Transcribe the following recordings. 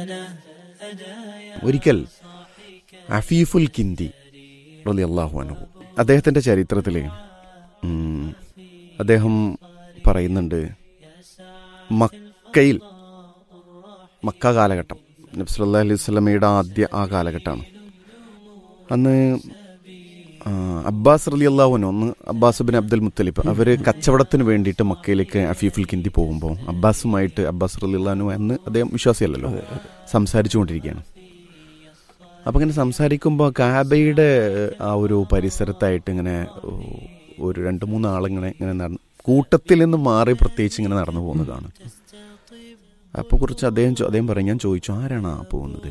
ഒരിക്കൽ അഫീഫുൽ കിന്തി റളിയല്ലാഹു അൻഹു അദ്ദേഹത്തിന്റെ ചരിത്രത്തിൽ അദ്ദേഹം പറയുന്നുണ്ട് മക്കയിൽ മക്ക കാലഘട്ടം നബ്സല്ലാ അലൈഹി സ്വലമയുടെ ആദ്യ ആ കാലഘട്ടമാണ് അന്ന് ആ, അബ്ബാസ് റലി അള്ളാഹുനോ ഒന്ന് അബ്ബാസ് ബിൻ അബ്ദുൽ മുത്തലിബ് അവര് കച്ചവടത്തിന് വേണ്ടിയിട്ട് മക്കയിലേക്ക് അഫീഫുൽ കിന്തി പോകുമ്പോൾ അബ്ബാസുമായിട്ട് അബ്ബാസ് റലി അള്ളഹാനു എന്ന് അദ്ദേഹം വിശ്വാസിയല്ലല്ലോ സംസാരിച്ചുകൊണ്ടിരിക്കുകയാണ് അപ്പം ഇങ്ങനെ സംസാരിക്കുമ്പോൾ കാബയുടെ ആ ഒരു പരിസരത്തായിട്ട് ഇങ്ങനെ ഓ, ഒരു രണ്ട് മൂന്ന് ആളിങ്ങനെ ഇങ്ങനെ നടന്ന് കൂട്ടത്തിൽ നിന്ന് മാറി പ്രത്യേകിച്ച് ഇങ്ങനെ നടന്നു പോകുന്നതാണ് അപ്പോൾ കുറിച്ച് അദ്ദേഹം ചോ- അദ്ദേഹം പറയും ഞാൻ ചോദിച്ചു ആരാണ് ആ പോകുന്നത്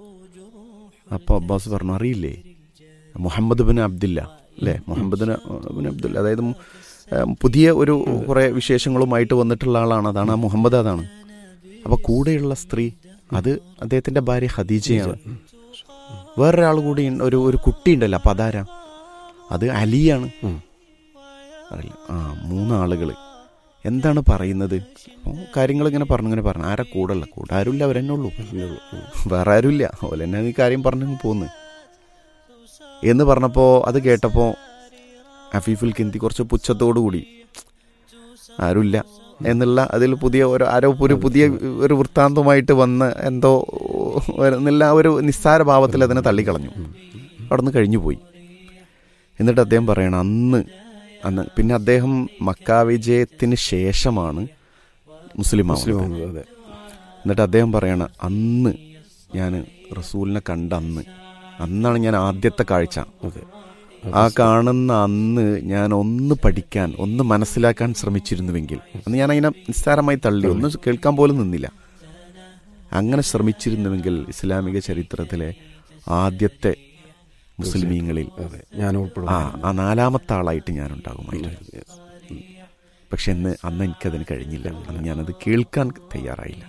അപ്പോൾ അബ്ബാസ് പറഞ്ഞു അറിയില്ലേ മുഹമ്മദ് ബിൻ അബ്ദില്ല അല്ലേ മുഹമ്മദ് ബിൻ അബ്ദുല്ല അതായത് മു- ഏഹ് പുതിയ ഒരു കുറേ വിശേഷങ്ങളുമായിട്ട് വന്നിട്ടുള്ള ആളാണ് അതാണ് ആ മുഹമ്മദ് അതാണ് അപ്പോൾ കൂടെയുള്ള സ്ത്രീ അത് അദ്ദേഹത്തിന്റെ ഭാര്യ ഖദീജയാണ് വേറൊരാൾ കൂടി ഉണ്ട്, ഒരു ഒരു കുട്ടി ഉണ്ടല്ലോ അപ്പം അതാരാ അത് അലിയാണ് അറിയില്ല ആ മൂന്നാളുകൾ എന്താണ് പറയുന്നത് അപ്പോൾ കാര്യങ്ങൾ ഇങ്ങനെ പറഞ്ഞു ഇങ്ങനെ പറഞ്ഞു ആരാ കൂടല്ല കൂടെ ആരുമില്ല അവരെന്നെ ഉള്ളൂ വേറെ ആരുമില്ല അതുപോലെ തന്നെ ഈ കാര്യം പറഞ്ഞു പോന്ന് എന്ന് പറഞ്ഞപ്പോൾ അത് കേട്ടപ്പോൾ അഫീഫുൽ കിന്തി കുറച്ച് പുച്ഛത്തോടു കൂടി ആരുമില്ല എന്നുള്ള അതിൽ പുതിയ ഒരു ആരോ ഒരു പുതിയ ഒരു വൃത്താന്തമായിട്ട് വന്ന് എന്തോ എന്നുള്ള ആ ഒരു നിസ്സാര ഭാവത്തിൽ അതിനെ തള്ളിക്കളഞ്ഞു അവിടെ നിന്ന് കഴിഞ്ഞു പോയി എന്നിട്ട് അദ്ദേഹം പറയണം അന്ന് അന്ന് പിന്നെ അദ്ദേഹം മക്കാ വിജയത്തിന് ശേഷമാണ് മുസ്ലിം മുസ്ലിം ആവുന്നത് ആവുന്നത്, അതെ എന്നിട്ട് അദ്ദേഹം പറയണ അന്ന് ഞാൻ റസൂലിനെ കണ്ട അന്ന് അന്നാണ് ഞാൻ ആദ്യത്തെ കാഴ്ച അതെ ആ കാണുന്ന അന്ന് ഞാൻ ഒന്ന് പഠിക്കാൻ ഒന്ന് മനസ്സിലാക്കാൻ ശ്രമിച്ചിരുന്നുവെങ്കിൽ അന്ന് ഞാൻ അതിനെ നിസ്സാരമായി തള്ളി ഒന്ന് കേൾക്കാൻ പോലും നിന്നില്ല അങ്ങനെ ശ്രമിച്ചിരുന്നുവെങ്കിൽ ഇസ്ലാമിക ചരിത്രത്തിലെ ആദ്യത്തെ മുസ്ലിമീങ്ങളിൽ അതെ ഞാൻ ഉൾപ്പെടും ആ ആ നാലാമത്തെ ആളായിട്ട് ഞാൻ ഉണ്ടാകുമായിരുന്നു പക്ഷെ ഇന്ന് അന്ന് എനിക്കതിന് കഴിഞ്ഞില്ല അന്ന് ഞാനത് കേൾക്കാൻ തയ്യാറായില്ല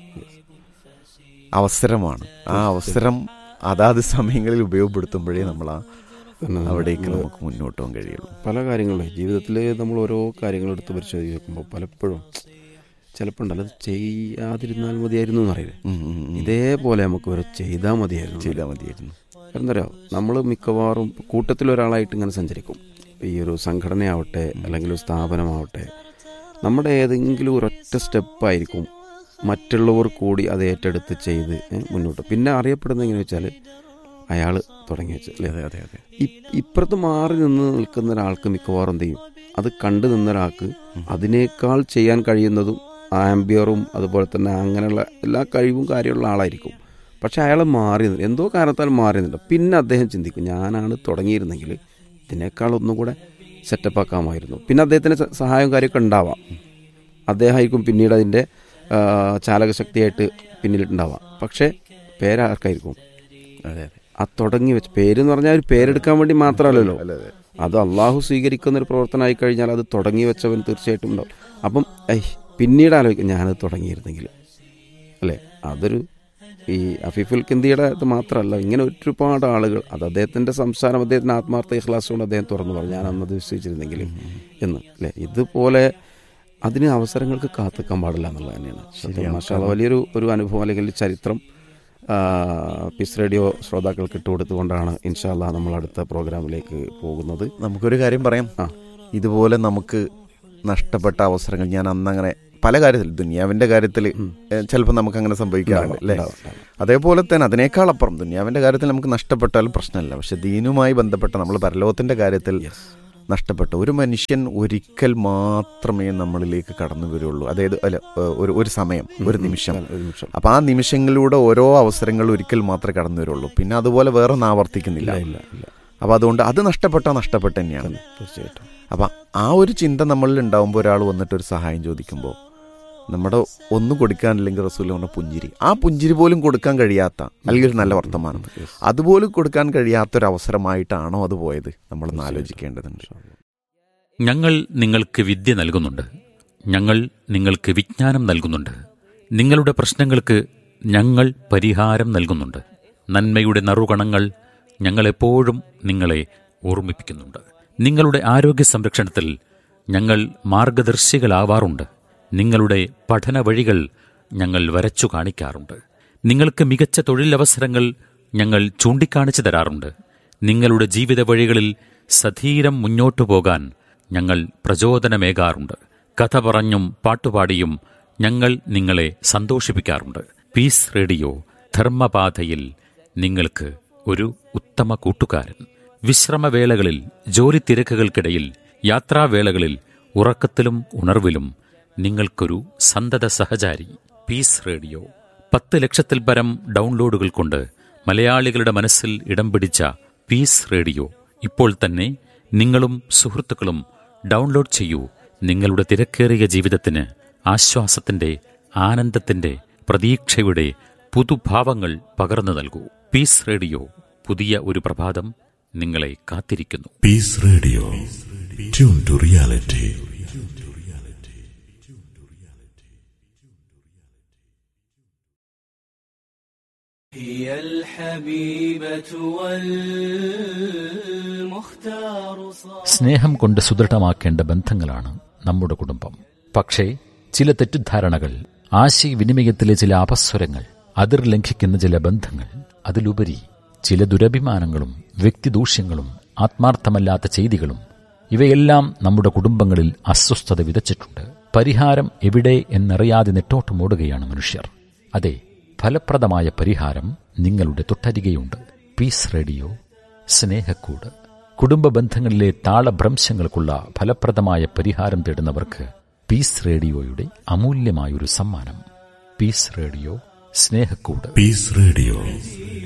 അവസരമാണ് ആ അവസരം അതാത് സമയങ്ങളിൽ ഉപയോഗപ്പെടുത്തുമ്പോഴേ നമ്മൾ ആ അവിടേക്ക് നമുക്ക് മുന്നോട്ട് പോകാൻ കഴിയുള്ളൂ പല കാര്യങ്ങളും ജീവിതത്തിൽ നമ്മൾ ഓരോ കാര്യങ്ങൾ എടുത്ത് പരിശോധിക്കുമ്പോൾ പലപ്പോഴും ചിലപ്പോൾ ഉണ്ടല്ലോ അത് ചെയ്യാതിരുന്നാൽ മതിയായിരുന്നു എന്നറിയില്ലേ ഉം, ഉം, ഉം. ഇതേപോലെ നമുക്ക് വരെ ചെയ്താൽ മതിയായിരുന്നു ചെയ്താൽ മതിയായിരുന്നു എന്താ പറയുക നമ്മൾ മിക്കവാറും കൂട്ടത്തിലൊരാളായിട്ട് ഇങ്ങനെ സഞ്ചരിക്കും ഈ ഒരു സംഘടനയാവട്ടെ അല്ലെങ്കിൽ ഒരു സ്ഥാപനമാവട്ടെ നമ്മുടെ ഏതെങ്കിലും ഒരൊറ്റ സ്റ്റെപ്പായിരിക്കും മറ്റുള്ളവർ കൂടി അത് ഏറ്റെടുത്ത് ചെയ്ത് ഏ, മുന്നോട്ട് പിന്നെ അറിയപ്പെടുന്നത് എങ്ങനെ വെച്ചാൽ അയാൾ തുടങ്ങി വെച്ച് അല്ലേ അതെ അതെ അതെ ഇ- ഇപ്പുറത്ത് മാറി നിന്ന് നിൽക്കുന്ന ഒരാൾക്ക് മിക്കവാറും എന്ത് ചെയ്യും അത് കണ്ടു നിന്ന ഒരാൾക്ക് അതിനേക്കാൾ ചെയ്യാൻ കഴിയുന്നതും ആംബിയറും അതുപോലെ തന്നെ അങ്ങനെയുള്ള എല്ലാ കഴിവും കാര്യമുള്ള ആളായിരിക്കും പക്ഷെ അയാൾ മാറി നിന്ന് എന്തോ കാരണത്താൽ മാറി നിന്നില്ല പിന്നെ അദ്ദേഹം ചിന്തിക്കും ഞാനാണ് തുടങ്ങിയിരുന്നെങ്കിൽ ഇതിനേക്കാൾ ഒന്നും കൂടെ സെറ്റപ്പ് ആക്കാമായിരുന്നു പിന്നെ അദ്ദേഹത്തിന് സ- സഹായവും കാര്യമൊക്കെ ഉണ്ടാവാം അദ്ദേഹമായിരിക്കും പിന്നീട് അതിൻ്റെ ആ, ചാലകശക്തിയായിട്ട് പിന്നിലുണ്ടാവാം പക്ഷേ പേരാർക്കായിരിക്കും അതെ അതെ ആ തുടങ്ങി വെച്ച് പേര് എന്ന് പറഞ്ഞാൽ ഒരു പേരെടുക്കാൻ വേണ്ടി മാത്രമല്ലല്ലോ അതെ അതെ അത് അള്ളാഹു സ്വീകരിക്കുന്ന ഒരു പ്രവർത്തനമായി കഴിഞ്ഞാൽ അത് തുടങ്ങി വെച്ചവൻ തീർച്ചയായിട്ടും ഉണ്ടാവും അപ്പം ഐ പിന്നീട് ആലോചിക്കും ഞാനത് തുടങ്ങിയിരുന്നെങ്കിൽ അല്ലേ അതൊരു ഈ അഫീഫുൽ കിന്തിയുടെ ഇത് മാത്രമല്ല ഇങ്ങനെ ഒരുപാട് ആളുകൾ അത് അദ്ദേഹത്തിന്റെ സംസാരം അദ്ദേഹത്തിന്റെ ആത്മാർത്ഥ ഇഖ്ലാസ് കൊണ്ട് അദ്ദേഹം തുറന്നു പറഞ്ഞു ഞാൻ അന്നത് വിശ്വസിച്ചിരുന്നെങ്കിൽ എന്ന് അല്ലേ ഇതുപോലെ അതിന് അവസരങ്ങൾക്ക് കാത്തിക്കാൻ പാടില്ല എന്നുള്ളത് തന്നെയാണ് സത്യം. മാഷാ അല്ലാ, വലിയൊരു ഒരു അനുഭവം അല്ലെങ്കിൽ ചരിത്രം ആ, പീസ് റേഡിയോ ശ്രോതാക്കൾക്ക് ഇട്ടുകൊടുത്തുകൊണ്ടാണ് ഇൻഷാല്ല നമ്മൾ അടുത്ത പ്രോഗ്രാമിലേക്ക് പോകുന്നത് നമുക്കൊരു കാര്യം പറയാം ആ. ഇതുപോലെ നമുക്ക് നഷ്ടപ്പെട്ട അവസരങ്ങൾ ഞാൻ അന്ന് അങ്ങനെ പല കാര്യത്തിൽ ദുനിയാവിന്റെ കാര്യത്തിൽ ചിലപ്പോൾ നമുക്ക് അങ്ങനെ സംഭവിക്കാറുണ്ട് അല്ലേ ഉണ്ടാവും, ഉണ്ടാവും. അതേപോലെ തന്നെ അതിനേക്കാൾ അപ്പുറം ദുനിയാവിന്റെ കാര്യത്തിൽ നമുക്ക് നഷ്ടപ്പെട്ടാലും പ്രശ്നമില്ല പക്ഷെ ദീനുമായി ബന്ധപ്പെട്ട നമ്മൾ പരലോകത്തിന്റെ കാര്യത്തിൽ നഷ്ടപ്പെട്ട ഒരു മനുഷ്യൻ ഒരിക്കൽ മാത്രമേ നമ്മളിലേക്ക് കടന്നു വരുള്ളൂ അതായത് അല്ല ഏഹ്, ഒരു ഒരു സമയം ഒരു നിമിഷം ഒരു നിമിഷം അപ്പൊ ആ നിമിഷങ്ങളിലൂടെ ഓരോ അവസരങ്ങൾ ഒരിക്കൽ മാത്രമേ കടന്നു വരുള്ളൂ പിന്നെ അതുപോലെ വേറെ ഒന്നും ആവർത്തിക്കുന്നില്ല ഇല്ല ഇല്ല ഇല്ല അപ്പൊ അതുകൊണ്ട് അത് നഷ്ടപ്പെട്ടാൽ നഷ്ടപ്പെട്ട തന്നെയാണ് തീർച്ചയായിട്ടും അപ്പൊ ആ ഒരു ചിന്ത നമ്മളിൽ ഉണ്ടാവുമ്പോൾ ഒരാൾ വന്നിട്ട് ഒരു സഹായം ചോദിക്കുമ്പോൾ നമ്മുടെ ഒന്നും കൊടുക്കാനില്ലെങ്കിൽ റസൂൽ പറഞ്ഞ പുഞ്ചിരി ആ പുഞ്ചിരി പോലും കൊടുക്കാൻ കഴിയാത്ത അല്ലെങ്കിൽ ഒരു നല്ല വർത്തമാനം അതുപോലും കൊടുക്കാൻ കഴിയാത്ത ഒരു അവസരമായിട്ടാണോ അത് പോയത് നമ്മളൊന്ന് ആലോചിക്കേണ്ടതുണ്ട് ഞങ്ങൾ നിങ്ങൾക്ക് വിദ്യ നൽകുന്നുണ്ട് ഞങ്ങൾ നിങ്ങൾക്ക് വിജ്ഞാനം നൽകുന്നുണ്ട് നിങ്ങളുടെ പ്രശ്നങ്ങൾക്ക് ഞങ്ങൾ പരിഹാരം നൽകുന്നുണ്ട് നന്മയുടെ നറുകണങ്ങൾ ഞങ്ങളെപ്പോഴും നിങ്ങളെ ഓർമ്മിപ്പിക്കുന്നുണ്ട് നിങ്ങളുടെ ആരോഗ്യ സംരക്ഷണത്തിൽ ഞങ്ങൾ മാർഗദർശികളാവാറുണ്ട് നിങ്ങളുടെ പഠന വഴികൾ ഞങ്ങൾ വരച്ചു കാണിക്കാറുണ്ട് നിങ്ങൾക്ക് മികച്ച തൊഴിലവസരങ്ങൾ ഞങ്ങൾ ചൂണ്ടിക്കാണിച്ചു തരാറുണ്ട് നിങ്ങളുടെ ജീവിത വഴികളിൽ സധീരം മുന്നോട്ടു പോകാൻ ഞങ്ങൾ പ്രചോദനമേകാറുണ്ട് കഥ പറഞ്ഞും പാട്ടുപാടിയും ഞങ്ങൾ നിങ്ങളെ സന്തോഷിപ്പിക്കാറുണ്ട് പീസ് റേഡിയോ ധർമ്മപാതയിൽ നിങ്ങൾക്ക് ഒരു ഉത്തമ കൂട്ടുകാരൻ വിശ്രമവേളകളിൽ ജോലി തിരക്കുകൾക്കിടയിൽ യാത്രാവേളകളിൽ ഉറക്കത്തിലും ഉണർവിലും നിങ്ങൾക്കൊരു സന്തത സഹചാരി പീസ് റേഡിയോ പത്ത് ലക്ഷത്തിൽ പരം ഡൗൺലോഡുകൾ കൊണ്ട് മലയാളികളുടെ മനസ്സിൽ ഇടം പിടിച്ച പീസ് റേഡിയോ ഇപ്പോൾ തന്നെ നിങ്ങളും സുഹൃത്തുക്കളും ഡൗൺലോഡ് ചെയ്യൂ നിങ്ങളുടെ തിരക്കേറിയ ജീവിതത്തിന് ആശ്വാസത്തിന്റെ ആനന്ദത്തിന്റെ പ്രതീക്ഷയുടെ പുതുഭാവങ്ങൾ പകർന്നു നൽകൂ പീസ് റേഡിയോ പുതിയ ഒരു പ്രഭാതം നിങ്ങളെ കാത്തിരിക്കുന്നു Peace Radio. Tune to reality. هي الحبيبة والمختار صار സ്നേഹം കൊണ്ട് സുദൃഢമാക്കേണ്ട ബന്ധങ്ങളാണ് നമ്മുടെ കുടുംബം പക്ഷേ ചില തെറ്റിദ്ധാരണകൾ ആശയവിനിമയത്തിലെ ചില അപസ്വരങ്ങൾ അതിർ ലംഘിക്കുന്ന ചില ബന്ധങ്ങൾ അതിലുപരി ചില ദുരഭിമാനങ്ങളും വ്യക്തിദൂഷ്യങ്ങളും ആത്മാർത്ഥമല്ലാത്ത ചെയ്തികളും ഇവയെല്ലാം നമ്മുടെ കുടുംബങ്ങളിൽ അസ്വസ്ഥത വിതച്ചിട്ടുണ്ട് പരിഹാരം എവിടെ എന്നറിയാതെ നെട്ടോട്ടമോടുകയാണ് മനുഷ്യർ അതെ ഫലപ്രദമായ പരിഹാരം നിങ്ങളുടെ തൊട്ടരികെയുണ്ട് പീസ് റേഡിയോ സ്നേഹക്കൂട് കുടുംബ ബന്ധങ്ങളിലെ താളഭ്രംശങ്ങൾക്കുള്ള ഫലപ്രദമായ പരിഹാരം തേടുന്നവർക്ക് പീസ് റേഡിയോയുടെ അമൂല്യമായൊരു സമ്മാനം പീസ് റേഡിയോ സ്നേഹക്കൂട് Peace Radio.